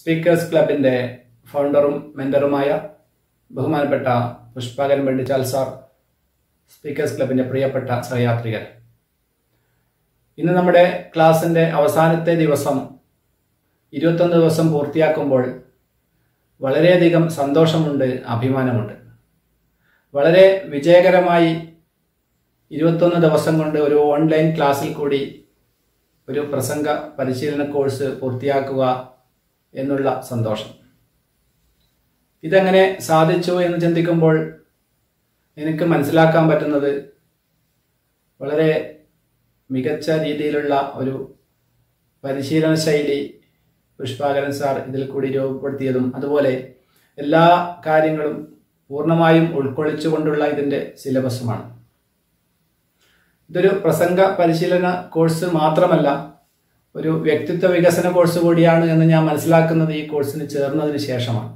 speakers ക്ലബിന്റെ ഫൗണ്ടറും മെന്ററുമായ ബഹുമാനപ്പെട്ട പുഷ്പകൻ വെണ്ടിച്ചാൽ sir speakers ക്ലബിന്റെ പ്രിയപ്പെട്ട സഹയാത്രികർ ഇന്ന് നമ്മുടെ ക്ലാസിന്റെ അവസാനത്തെ ദിവസം ഇരുപത്തൊന്ന് ദിവസം പൂർത്തിയാക്കുമ്പോൾ വളരെയധികം സന്തോഷമുണ്ട് അഭിമാനമുണ്ട് വളരെ വിജയകരമായി ഇരുപത്തൊന്ന് ദിവസം കൊണ്ട് ഒരു ഓൺലൈൻ ക്ലാസ്സിൽ കൂടി ഒരു പ്രസംഗ പരിശീലന കോഴ്സ് പൂർത്തിയാക്കുക എന്നുള്ള സന്തോഷം ഇതെങ്ങനെ സാധിച്ചു എന്ന് ചിന്തിക്കുമ്പോൾ എനിക്ക് മനസ്സിലാക്കാൻ പറ്റുന്നത് വളരെ മികച്ച രീതിയിലുള്ള ഒരു പരിശീലന ശൈലി പുഷ്പാകരൻ സാർ ഇതിൽ കൂടി രൂപപ്പെടുത്തിയതും അതുപോലെ എല്ലാ കാര്യങ്ങളും പൂർണ്ണമായും ഉൾക്കൊള്ളിച്ചുകൊണ്ടുള്ള ഇതിന്റെ സിലബസുമാണ് ഇതൊരു പ്രസംഗ പരിശീലന കോഴ്സ് മാത്രമല്ല ഒരു വ്യക്തിത്വ വികസന കോഴ്സ് കൂടിയാണ് എന്ന് ഞാൻ മനസ്സിലാക്കുന്നത് ഈ കോഴ്സിന് ചേർന്നതിന് ശേഷമാണ്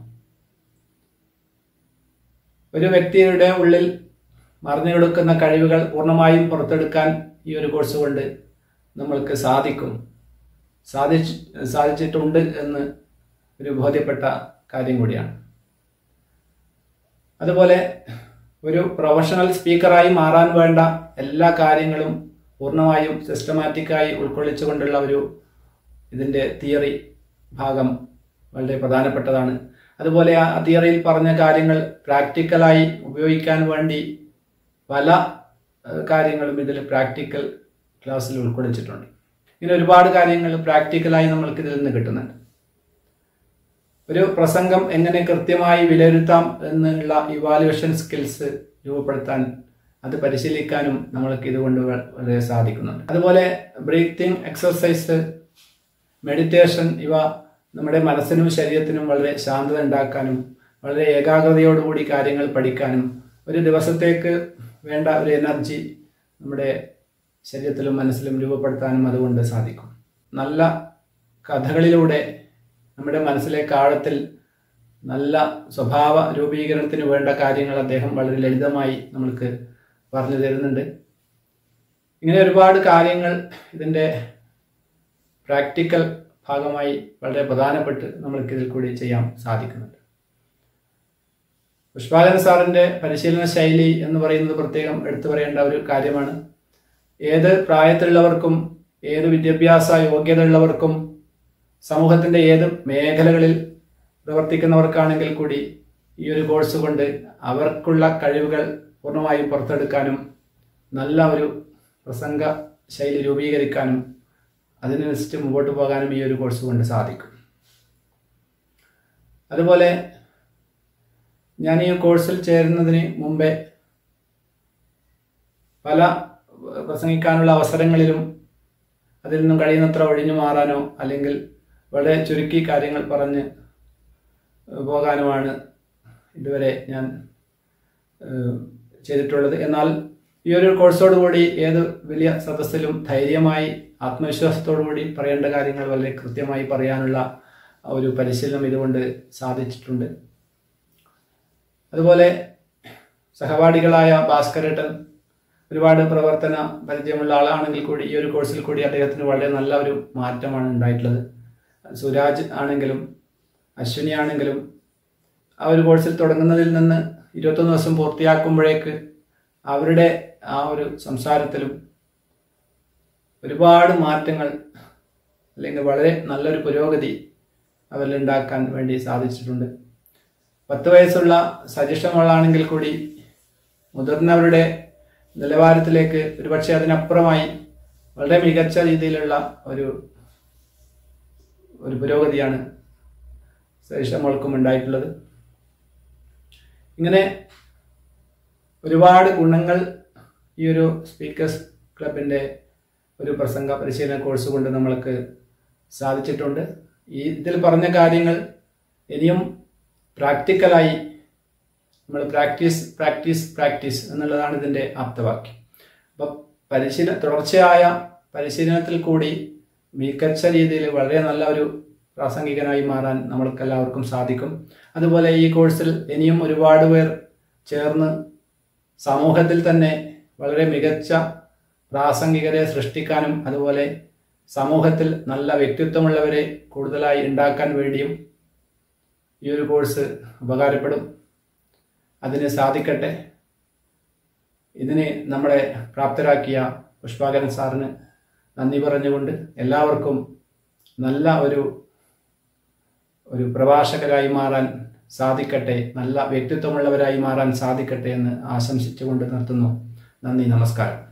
ഒരു വ്യക്തിയുടെ ഉള്ളിൽ മറിഞ്ഞു കൊടുക്കുന്ന കഴിവുകൾ പൂർണ്ണമായും പുറത്തെടുക്കാൻ ഈ ഒരു കോഴ്സ് കൊണ്ട് നമ്മൾക്ക് സാധിക്കും സാധിച്ച് സാധിച്ചിട്ടുണ്ട് എന്ന് ഒരു ബോധ്യപ്പെട്ട കാര്യം കൂടിയാണ് അതുപോലെ ഒരു പ്രൊഫഷണൽ സ്പീക്കറായി മാറാൻ വേണ്ട എല്ലാ കാര്യങ്ങളും പൂർണ്ണമായും സിസ്റ്റമാറ്റിക്കായി ഉൾക്കൊള്ളിച്ചുകൊണ്ടുള്ള ഒരു ഇതിൻ്റെ തിയറി ഭാഗം വളരെ പ്രധാനപ്പെട്ടതാണ് അതുപോലെ ആ തിയറിയിൽ പറഞ്ഞ കാര്യങ്ങൾ പ്രാക്ടിക്കലായി ഉപയോഗിക്കാൻ വേണ്ടി പല കാര്യങ്ങളും ഇതിൽ പ്രാക്ടിക്കൽ ക്ലാസ്സിൽ ഉൾക്കൊള്ളിച്ചിട്ടുണ്ട് ഇങ്ങനെ ഒരുപാട് കാര്യങ്ങൾ പ്രാക്ടിക്കലായി നമ്മൾക്ക് ഇതിൽ നിന്ന് കിട്ടുന്നുണ്ട് ഒരു പ്രസംഗം എങ്ങനെ കൃത്യമായി വിലയിരുത്താം എന്നുള്ള ഇവാലുവേഷൻ സ്കിൽസ് രൂപപ്പെടുത്താൻ അത് പരിശീലിക്കാനും നമ്മൾക്ക് ഇതുകൊണ്ട് വളരെ സാധിക്കുന്നുണ്ട് അതുപോലെ ബ്രീത്തിങ് എക്സർസൈസ് മെഡിറ്റേഷൻ ഇവ നമ്മുടെ മനസ്സിനും ശരീരത്തിനും വളരെ ശാന്തത ഉണ്ടാക്കാനും വളരെ ഏകാഗ്രതയോടുകൂടി കാര്യങ്ങൾ പഠിക്കാനും ഒരു ദിവസത്തേക്ക് വേണ്ട ഒരു എനർജി നമ്മുടെ ശരീരത്തിലും മനസ്സിലും രൂപപ്പെടുത്താനും അതുകൊണ്ട് സാധിക്കും നല്ല കഥകളിലൂടെ നമ്മുടെ മനസ്സിലേക്ക് ആഴത്തിൽ നല്ല സ്വഭാവ രൂപീകരണത്തിന് വേണ്ട കാര്യങ്ങൾ അദ്ദേഹം വളരെ ലളിതമായി നമ്മൾക്ക് പറഞ്ഞു തരുന്നുണ്ട് ഇങ്ങനെ ഒരുപാട് കാര്യങ്ങൾ ഇതിൻ്റെ പ്രാക്ടിക്കൽ ഭാഗമായി വളരെ പ്രധാനപ്പെട്ട് നമ്മൾക്ക് ഇതിൽ കൂടി ചെയ്യാൻ സാധിക്കുന്നുണ്ട് പുഷ്പാലൻ സാറിന്റെ പരിശീലന ശൈലി എന്ന് പറയുന്നത് പ്രത്യേകം എടുത്തു പറയേണ്ട ഒരു കാര്യമാണ് ഏത് പ്രായത്തിലുള്ളവർക്കും ഏത് വിദ്യാഭ്യാസ യോഗ്യത ഉള്ളവർക്കും സമൂഹത്തിന്റെ ഏത് മേഖലകളിൽ പ്രവർത്തിക്കുന്നവർക്കാണെങ്കിൽ കൂടി ഈ ഒരു കോഴ്സ് കൊണ്ട് അവർക്കുള്ള കഴിവുകൾ പൂർണ്ണമായും പുറത്തെടുക്കാനും നല്ല ഒരു പ്രസംഗ ശൈലി രൂപീകരിക്കാനും അതിനനുസരിച്ച് മുമ്പോട്ട് പോകാനും ഈ ഒരു കോഴ്സ് കൊണ്ട് സാധിക്കും അതുപോലെ ഞാൻ ഈ കോഴ്സിൽ ചേരുന്നതിന് മുമ്പേ പല പ്രസംഗിക്കാനുള്ള അവസരങ്ങളിലും അതിൽ നിന്നും കഴിയുന്നത്ര ഒഴിഞ്ഞു മാറാനോ അല്ലെങ്കിൽ വളരെ ചുരുക്കി കാര്യങ്ങൾ പറഞ്ഞ് പോകാനുമാണ് ഇതുവരെ ഞാൻ ചെയ്തിട്ടുള്ളത് എന്നാൽ ഈ ഒരു കോഴ്സോടുകൂടി ഏത് വലിയ സദസ്സിലും ധൈര്യമായി ആത്മവിശ്വാസത്തോടുകൂടി പറയേണ്ട കാര്യങ്ങൾ വളരെ കൃത്യമായി പറയാനുള്ള ഒരു പരിശീലനം ഇതുകൊണ്ട് സാധിച്ചിട്ടുണ്ട് അതുപോലെ സഹപാഠികളായ ഭാസ്കരേട്ടൻ ഒരുപാട് പ്രവർത്തന പരിചയമുള്ള ആളാണെങ്കിൽ കൂടി ഈ ഒരു കോഴ്സിൽ കൂടി അദ്ദേഹത്തിന് വളരെ നല്ല ഒരു മാറ്റമാണ് ഉണ്ടായിട്ടുള്ളത് സുരാജ് ആണെങ്കിലും അശ്വിനി ആണെങ്കിലും ആ ഒരു കോഴ്സിൽ തുടങ്ങുന്നതിൽ നിന്ന് ഇരുപത്തൊന്ന് ദിവസം പൂർത്തിയാക്കുമ്പോഴേക്ക് അവരുടെ ആ ഒരു സംസാരത്തിലും ഒരുപാട് മാറ്റങ്ങൾ അല്ലെങ്കിൽ വളരെ നല്ലൊരു പുരോഗതി അവരിൽ ഉണ്ടാക്കാൻ വേണ്ടി സാധിച്ചിട്ടുണ്ട് പത്ത് വയസ്സുള്ള സജിഷ്ടമുള്ളാണെങ്കിൽ കൂടി മുതിർന്നവരുടെ നിലവാരത്തിലേക്ക് ഒരുപക്ഷെ അതിനപ്പുറമായി വളരെ മികച്ച രീതിയിലുള്ള ഒരു ഒരു പുരോഗതിയാണ് സജിഷ്ടമോൾക്കും ഉണ്ടായിട്ടുള്ളത് ഇങ്ങനെ ഒരുപാട് ഗുണങ്ങൾ ഈ ഒരു സ്പീക്കേഴ്സ് ക്ലബിൻ്റെ ഒരു പ്രസംഗ പരിശീലന കോഴ്സ് കൊണ്ട് നമ്മൾക്ക് സാധിച്ചിട്ടുണ്ട് ഈ ഇതിൽ പറഞ്ഞ കാര്യങ്ങൾ ഇനിയും പ്രാക്ടിക്കലായി നമ്മൾ പ്രാക്ടീസ് പ്രാക്ടീസ് പ്രാക്ടീസ് എന്നുള്ളതാണ് ഇതിൻ്റെ ആപ്തവാക്യം അപ്പം പരിശീലന തുടർച്ചയായ പരിശീലനത്തിൽ കൂടി മികച്ച രീതിയിൽ വളരെ നല്ല ഒരു പ്രാസംഗികനായി മാറാൻ നമ്മൾക്ക് എല്ലാവർക്കും സാധിക്കും അതുപോലെ ഈ കോഴ്സിൽ ഇനിയും ഒരുപാട് പേർ ചേർന്ന് സമൂഹത്തിൽ തന്നെ വളരെ മികച്ച പ്രാസംഗികരെ സൃഷ്ടിക്കാനും അതുപോലെ സമൂഹത്തിൽ നല്ല വ്യക്തിത്വമുള്ളവരെ കൂടുതലായി ഉണ്ടാക്കാൻ വേണ്ടിയും ഈ ഒരു കോഴ്സ് ഉപകാരപ്പെടും അതിന് സാധിക്കട്ടെ ഇതിന് നമ്മളെ പ്രാപ്തരാക്കിയ പുഷ്പാകരൻ സാറിന് നന്ദി പറഞ്ഞുകൊണ്ട് എല്ലാവർക്കും നല്ല ഒരു ഒരു പ്രഭാഷകരായി മാറാൻ സാധിക്കട്ടെ നല്ല വ്യക്തിത്വമുള്ളവരായി മാറാൻ സാധിക്കട്ടെ എന്ന് ആശംസിച്ചുകൊണ്ട് നിർത്തുന്നു നന്ദി നമസ്കാരം